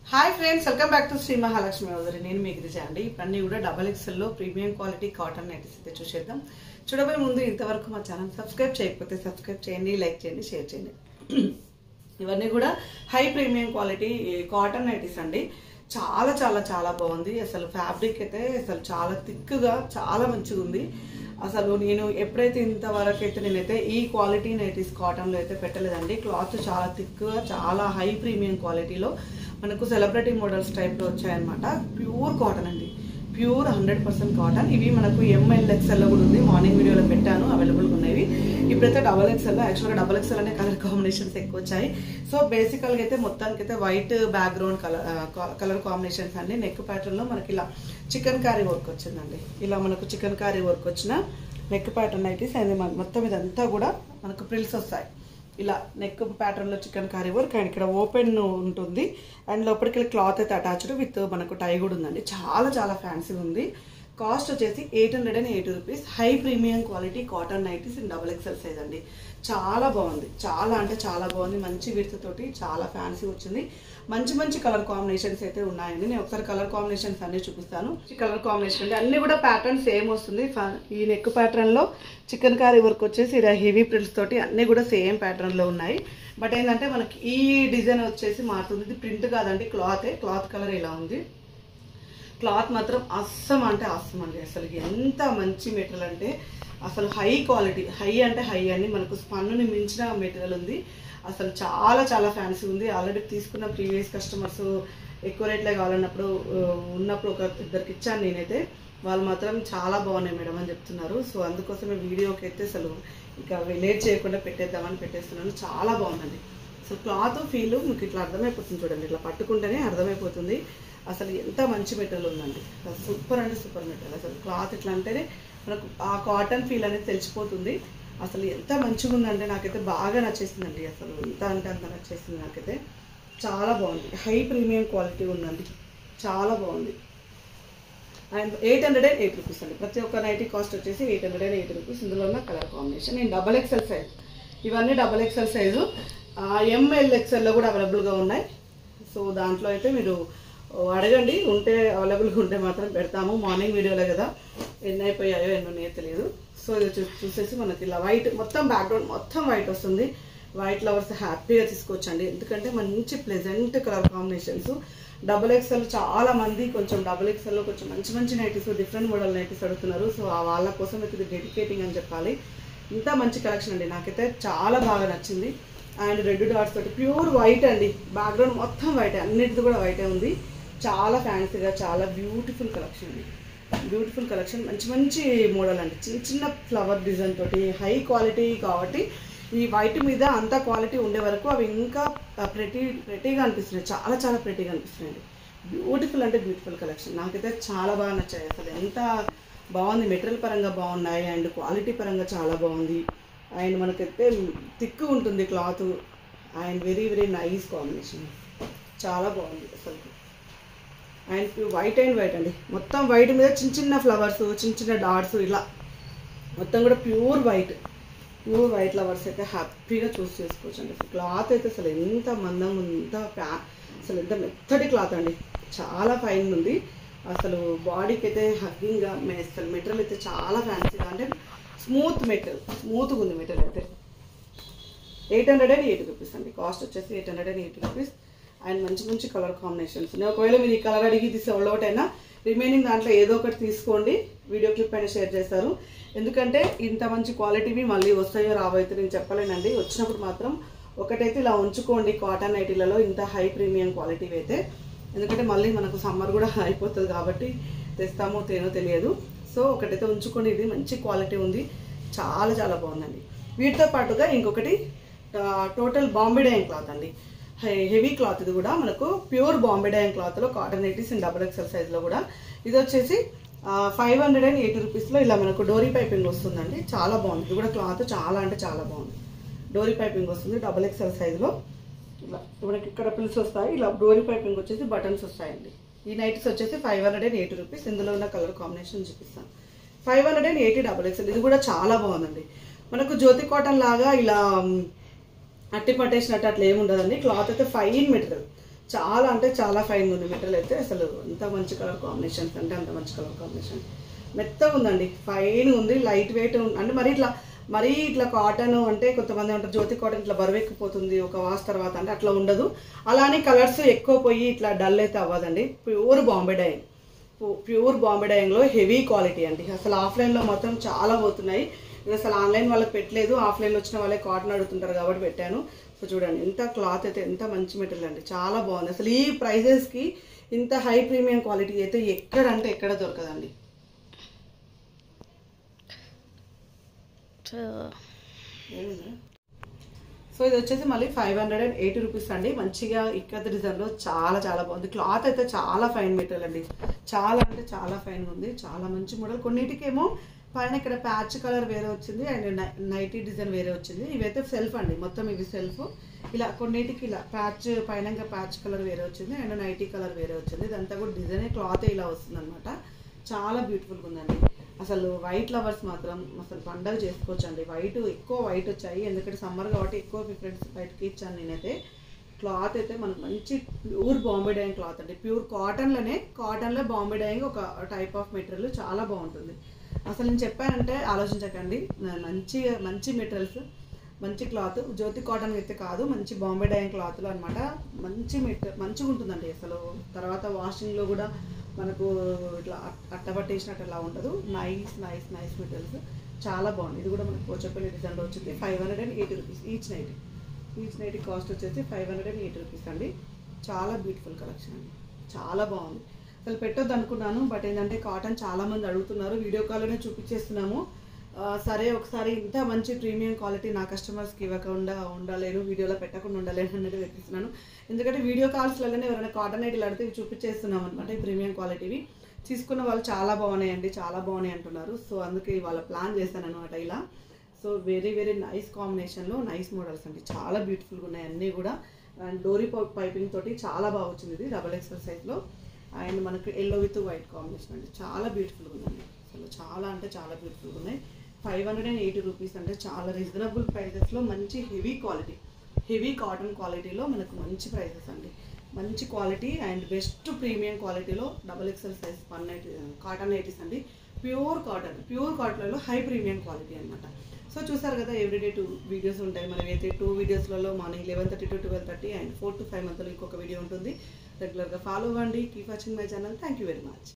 hi friends welcome back to Shri Mahalakshmi వదరి నేను మీ గిరిజ అండి ఇవన్నీ కూడా డబల్ ఎక్స్ఎల్ లో ప్రీమియం క్వాలిటీ కాటన్ నైటీస్ అయితే చూసేద్దాం చూడబోయే ముందు ఇంతవరకు మా ఛానల్ సబ్స్క్రైబ్ చేయకపోతే సబ్స్క్రైబ్ చేయండి లైక్ చేయండి షేర్ చేయండి ఇవన్నీ కూడా high premium quality cotton nighties అండి చాలా చాలా చాలా బాగుంది అసలు ఫ్యాబ్రిక్ అయితే అసలు చాలా థిక్గా చాలా మంచిగా ఉంది అసలు నేను ఎప్పుడైతే ఇంతవరకు అయితే నేనైతే ఈ క్వాలిటీ నైటీస్ కాటన్లో అయితే పెట్టలేదండి క్లాత్ చాలా థిక్గా చాలా హై ప్రీమియం క్వాలిటీలో మనకు సెలబ్రిటీ మోడల్స్ టైప్లో వచ్చాయన్నమాట ప్యూర్ కాటన్ అండి ప్యూర్ హండ్రెడ్ పర్సెంట్ కాటన్ ఇవి మనకు ఎంఎల్ ఎక్స్ఎల్లో కూడా ఉంది మార్నింగ్ వీడియోలో పెట్టాను అవైలబుల్గా ఉన్నవి ఇప్పుడైతే డబల్ ఎక్స్ఎల్ యాక్చువల్గా డబల్ ఎక్స్ఎల్ అనే కలర్ కాంబినేషన్స్ ఎక్కువ వచ్చాయి సో బేసికల్గా అయితే మొత్తానికి అయితే white background colour colour combinations అన్ని నెక్ ప్యాటర్న్లో మనకి ఇలా చికెన్ కారీ వర్క్ వచ్చిందండి ఇలా మనకు చికెన్ కారీ వర్క్ వచ్చిన నెక్ ప్యాటర్న్ అయితే అండ్ మొత్తం ఇదంతా కూడా మనకు ప్రిల్స్ వస్తాయి ఇలా నెక్ ప్యాటర్న్ లో చికెన్ కర్రీ వర్క్ అండ్ ఇక్కడ ఓపెన్ ఉంటుంది అండ్ లోపలికి క్లాత్ అయితే అటాచ్డ్ విత్ మనకు టై కూడా ఉందండి చాలా చాలా ఫ్యాన్సీ ఉంది కాస్ట్ వచ్చేసి eight hundred and eighty rupees high premium quality cotton nighties in double XL size అండి చాలా బాగుంది చాలా అంటే చాలా బాగుంది మంచి విడత తోటి చాలా ఫ్యాన్సీ వచ్చింది మంచి మంచి కలర్ కాంబినేషన్స్ అయితే ఉన్నాయండి నేను ఒకసారి కలర్ కాంబినేషన్స్ అన్ని చూపిస్తాను కలర్ కాంబినేషన్ అంటే అన్ని కూడా ప్యాటర్న్ సేమ్ వస్తుంది ఫ- ఈ నెక్ ప్యాటర్న్ లో చికెన్ కారీ వర్క్ వచ్చేసి ఇలా హెవీ ప్రింట్స్ తోటి అన్ని కూడా సేమ్ ప్యాటర్న్ లో ఉన్నాయి బట్ ఏంటంటే మనకి ఈ డిజైన్ వచ్చేసి మారుతుంది ఇది ప్రింట్ కాదండి క్లాత్ క్లాత్ కలర్ ఇలా ఉంది క్లాత్ మాత్రం అస్సం అంటే అస్సం అండి అసలు ఎంత మంచి మెటీరియల్ అంటే అసలు హై క్వాలిటీ హై అంటే హై అని మనకు స్పన్నుని మించిన మెటీరియల్ ఉంది అసలు చాలా చాలా ఫ్యాన్సీ ఉంది ఆల్రెడీ తీసుకున్న ప్రీవియస్ కస్టమర్స్ ఎక్కువ రేట్లో కావాలన్నప్పుడు ఆ, ఉన్నప్పుడు ఒక ఇద్దరికి ఇచ్చాను నేనైతే వాళ్ళు మాత్రం చాలా బాగున్నాయి మేడం అని చెప్తున్నారు సో అందుకోసమే వీడియోకి అయితే అసలు ఇక లేట్ చేయకుండా పెట్టేద్దామని పెట్టేస్తున్నాను చాలా బాగుందండి సో క్లాత్ ఫీల్ మీకు ఇట్లా అర్థమైపోతుంది చూడండి ఇట్లా పట్టుకుంటేనే అర్థమైపోతుంది అసలు ఎంత మంచి మెటీరియల్ ఉందండి అసలు సూపర్ అంటే సూపర్ మెటీరియల్ అసలు క్లాత్ ఇట్లా అంటేనే మనకు ఆ కాటన్ ఫీల్ అనేది తెలిసిపోతుంది అసలు ఎంత మంచిగా ఉందంటే నాకైతే బాగా నచ్చేసిందండి అసలు ఎంత అంటే అంత నచ్చేసింది నాకైతే చాలా బాగుంది హై ప్రీమియం క్వాలిటీ ఉందండి చాలా బాగుంది and eight hundred and eight rupees అండి ప్రతి ఒక్క నైటీ కాస్ట్ వచ్చేసి eight hundred and eight rupees ఇందులో ఉన్న కలర్ కాంబినేషన్ నేను డబల్ ఎక్సెల్ సైజ్ ఇవన్నీ డబల్ ఎక్సెల్ సైజు ఎంఎల్ ఎక్సెల్లో కూడా అవైలబుల్గా ఉన్నాయి సో దాంట్లో అయితే మీరు అడగండి ఉంటే అవైలబుల్గా ఉంటే మాత్రం పెడతాము మార్నింగ్ వీడియోలో కదా ఎన్ని అయిపోయాయో ఎన్ని ఉన్నాయో తెలియదు సో ఇది చూ- చూసేసి మనకి ఇలా వైట్ మొత్తం బ్యాక్గ్రౌండ్ మొత్తం వైట్ వస్తుంది వైట్ ఫ్లవర్స్ హ్యాపీగా తీసుకోవచ్చండి ఎందుకంటే మంచి pleasant colour combinations double XL చాలా మంది కొంచెం డబుల్ ఎక్స్ఎల్లో కొంచెం మంచి మంచి నైటీస్ డిఫరెంట్ మోడల్ నైటీస్ అడుగుతున్నారు సో ఆ వాళ్ళ కోసం అయితే ఇది డెడికేటింగ్ అని చెప్పాలి ఇంత మంచి కలెక్షన్ అండి నాకైతే చాలా బాగా నచ్చింది అండ్ రెడ్ డాట్స్ తోటి ప్యూర్ వైట్ అండి బ్యాక్గ్రౌండ్ మొత్తం వైట్ అన్నిటిది కూడా వైటే ఉంది చాలా ఫ్యాన్సీగా చాలా బ్యూటిఫుల్ కలెక్షన్ అండి బ్యూటిఫుల్ కలెక్షన్ మంచి మంచి మోడల్ అండి చిన్న చిన్న ఫ్లవర్ డిజైన్ తోటి హై క్వాలిటీ కాబట్టి ఈ వైట్ మీద అంత క్వాలిటీ ఉండే వరకు అవి ఇంకా ప్రెటీ ప్రెటీగా అనిపిస్తున్నాయి చాలా చాలా ప్రెటీగా అనిపిస్తున్నాయి బ్యూటిఫుల్ అంటే బ్యూటిఫుల్ కలెక్షన్ నాకైతే చాలా బాగా నచ్చాయి అసలు ఎంత బాగుంది మెటీరియల్ పరంగా బాగున్నాయి అండ్ క్వాలిటీ పరంగా చాలా బాగుంది అండ్ మనకైతే థిక్ ఉంటుంది cloth and very very nice combination చాలా బాగుంది అసలు అండ్ వైట్ అండ్ వైట్ అండి మొత్తం వైట్ మీద చిన్న చిన్న ఫ్లవర్స్ చిన్న చిన్న డాట్స్ ఇలా మొత్తం కూడా pure white pure white flowers అయితే హ్యాపీగా చూస్ చేసుకోవచ్చు అండి అసలు క్లాత్ అయితే అసలు ఎంత మందం ఎంత ప్యా అసలు ఎంత మెత్తటి క్లాత్ అండి చాలా ఫైన్ ఉంది అసలు బాడీకి అయితే హగ్గింగ్గా అసలు మెటీరియల్ అయితే చాలా ఫ్యాన్సీగా అంటే స్మూత్ మెటీరియల్ స్మూత్గా ఉంది మెటీరియల్ అయితే eight hundred and eighty rupees అండి కాస్ట్ వచ్చేసి eight hundred and eighty rupees and మంచి మంచి కలర్ కాంబినేషన్స్ ఉన్నాయి ఒకవేళ మీరు ఈ కలర్ అడిగి తీసే ఒకటైనా రిమైనింగ్ దాంట్లో ఏదో ఒకటి తీసుకోండి వీడియో క్లిప్ అయినా షేర్ చేస్తారు ఎందుకంటే ఇంత మంచి క్వాలిటీవి మళ్ళీ వస్తాయో రావో అయితే నేను చెప్పలేనండి వచ్చినప్పుడు మాత్రం ఒకటైతే ఇలా ఉంచుకోండి కాటన్ నైటీలలో ఇంత హై ప్రీమియం క్వాలిటీ అయితే ఎందుకంటే మళ్ళీ మనకు సమ్మర్ కూడా అయిపోతుంది కాబట్టి తెస్తామో తేనో తెలియదు సో ఒకటైతే ఉంచుకోండి ఇది మంచి క్వాలిటీ ఉంది చాలా చాలా బాగుందండి వీటితో పాటుగా ఇంకొకటి టోటల్ బాంబే డైన్ క్లాత్ అండి హె- హెవీ క్లాత్ ఇది కూడా మనకు ప్యూర్ బాంబే డైన్ క్లాత్లో cotton nighties and double XL సైజ్లో కూడా ఇది వచ్చేసి ఫైవ్ హండ్రెడ్ అండ్ ఎయిటీ రూపీస్లో ఇలా మనకు డోరీ పైపింగ్ వస్తుందండి చాలా బాగుంది ఇది కూడా క్లాత్ చాలా అంటే చాలా బాగుంది డోరీ పైపింగ్ వస్తుంది డబుల్ ఎక్సెల్ సైజులో ఇలా మనకి ఇక్కడ పిల్స్ వస్తాయి ఇలా డోరీ పైపింగ్ వచ్చేసి బటన్స్ వస్తాయండి ఈ నైట్స్ వచ్చేసి five hundred and eighty rupees ఇందులో ఉన్న కలర్ కాంబినేషన్ చూపిస్తాను five hundred and eighty double XL ఇది కూడా చాలా బాగుందండి మనకు జ్యోతి కాటన్ లాగా ఇలా మ్, అట్టి పట్టేసినట్టు అట్లా ఏమి ఉండదండి క్లాత్ అయితే ఫైన్ మెటీరియల్ చాలా అంటే చాలా ఫైన్ ఉంది మెటీరియల్ అయితే అసలు ఎంత మంచి కలర్ కాంబినేషన్స్ అంటే అంత మంచి కలర్ కాంబినేషన్ మెత్తగా ఉందండి ఫైన్ ఉంది లైట్ వెయిట్ అంటే మరి ఇట్లా మరీ ఇట్లా కాటన్ అంటే కొంతమంది అంటారు జ్యోతి కాటన్ ఇట్లా బరువెక్కిపోతుంది ఒక వాష్ తర్వాత అంటే అట్లా ఉండదు అలానే కలర్స్ ఎక్కువ పోయి ఇట్లా డల్ అయితే అవ్వదండి pure Bombay dyeing pure Bombay డైయింగ్లో హెవీ క్వాలిటీ అండి అసలు ఆఫ్లైన్లో మాత్రం చాలా పోతున్నాయి ఇది అసలు ఆన్లైన్ వాళ్ళకి పెట్టలేదు ఆఫ్లైన్లో వచ్చిన వాళ్ళే కాటన్ అడుగుతుంటారు కాబట్టి పెట్టాను సో చూడండి ఎంత క్లాత్ అయితే ఎంత మంచి మెటీరియల్ అండి చాలా బాగుంది అసలు ఈ ప్రైజెస్కి ఇంత హై ప్రీమియం క్వాలిటీ అయితే ఎక్కడ అంటే ఎక్కడ దొరకదండి సో ఇది వచ్చేసి మళ్ళీ five hundred and eighty rupees అండి మంచిగా ఇక్కత డిజైన్లో చాలా చాలా బాగుంది క్లాత్ అయితే చాలా ఫైన్ మెటీరియల్ అండి చాలా అంటే చాలా ఫైన్ ఉంది చాలా మంచి మోడల్ కొన్నిటికేమో పైన ఇక్కడ ప్యాచ్ కలర్ వేరే వచ్చింది అండ్ నైటీ డిజైన్ వేరే వచ్చింది ఇవైతే సెల్ఫ్ అండి మొత్తం ఇవి సెల్ఫ్ ఇలా కొన్నిటికి ఇలా ప్యాచ్ పైన ఇంకా ప్యాచ్ కలర్ వేరే వచ్చింది అండ్ నైటీ కలర్ వేరే వచ్చింది ఇదంతా కూడా డిజైన్ క్లాత్ ఇలా వస్తుంది అనమాట చాలా బ్యూటిఫుల్గా ఉందండి అసలు వైట్ లవర్స్ మాత్రం అసలు పండగ చేసుకోవచ్చు అండి వైట్ ఎక్కువ వైట్ వచ్చాయి ఎందుకంటే సమ్మర్ కాబట్టి ఎక్కువ ప్రిఫరెన్స్ వైట్కి ఇచ్చాను నేనైతే క్లాత్ అయితే మనకు మంచి ప్యూర్ బాంబే డైయింగ్ క్లాత్ అండి ప్యూర్ కాటన్లోనే కాటన్లో బాంబే డైయింగ్ ఒక టైప్ ఆఫ్ మెటీరియల్ చాలా బాగుంటుంది అసలు నేను చెప్పానంటే ఆలోచించకండి మంచి మంచి మెటీరియల్స్ మంచి క్లాత్ జ్యోతి కాటన్ అయితే కాదు మంచి బాంబే డైయింగ్ క్లాత్లో అనమాట మంచి మెట్ మంచిగా ఉంటుందండి అసలు తర్వాత వాషింగ్లో కూడా మనకు ఇట్లా అట్టబట్టేసినట్టు అలా ఉండదు నైస్ నైస్ నైస్ మెటీరియల్స్ చాలా బాగుంది ఇది కూడా మనకు పోచపల్లి డిజైన్లో వచ్చింది five hundred and eighty rupees each nighty each nighty cost వచ్చేసి five hundred and eighty rupees అండి చాలా బ్యూటిఫుల్ కలెక్షన్ అండి చాలా బాగుంది అసలు పెట్టొద్దు అనుకున్నాను బట్ ఏంటంటే కాటన్ చాలా మంది అడుగుతున్నారు వీడియో కాల్లోనే చూపించేస్తున్నాము ఆ, సరే ఒకసారి ఇంత మంచి ప్రీమియం క్వాలిటీ నా కస్టమర్స్కి ఇవ్వకుండా ఉండలేను వీడియోలో పెట్టకుండా ఉండలేను అనేది పెట్టిస్తున్నాను ఎందుకంటే వీడియో కాల్స్లోనే ఎవరైనా కాటన్ ఐటీలు అడిగితే ఇవి చూపించేస్తున్నాం అనమాట ఈ ప్రీమియం క్వాలిటీవి తీసుకున్న వాళ్ళు చాలా బాగున్నాయండి చాలా బాగున్నాయి అంటున్నారు సో అందుకే ఇవాళ ప్లాన్ చేశాను అనమాట ఇలా సో వెరీ వెరీ నైస్ కాంబినేషన్లో నైస్ మోడల్స్ అండి చాలా బ్యూటిఫుల్గా ఉన్నాయి అన్నీ కూడా అండ్ డోరీ పైపింగ్ తోటి చాలా బాగా వచ్చింది ఇది డబల్ ఎక్స్ఎల్ సైజ్లో అండ్ మనకు ఎల్లో విత్ వైట్ కాంబినేషన్ అండి చాలా బ్యూటిఫుల్గా ఉందండి అసలు చాలా అంటే చాలా బ్యూటిఫుల్గా ఉన్నాయి five hundred and eighty rupees అంటే చాలా రీజనబుల్ ప్రైజెస్లో మంచి హెవీ క్వాలిటీ హెవీ కాటన్ క్వాలిటీలో మనకు మంచి ప్రైజెస్ అండి మంచి క్వాలిటీ అండ్ బెస్ట్ ప్రీమియం క్వాలిటీలో double XL size one nighty cotton nighties అండి ప్యూర్ కాటన్ ప్యూర్ కాటన్లో హై ప్రీమియం క్వాలిటీ అనమాట సో చూసారు కదా ఎవ్రీడే టూ వీడియోస్ ఉంటాయి మనం అయితే టూ వీడియోస్లలో morning eleven thirty to twelve thirty and four to five మంత్లో ఇంకొక వీడియో ఉంటుంది రెగ్యులర్గా ఫాలో అవ్వండి keep watching my channel thank you very much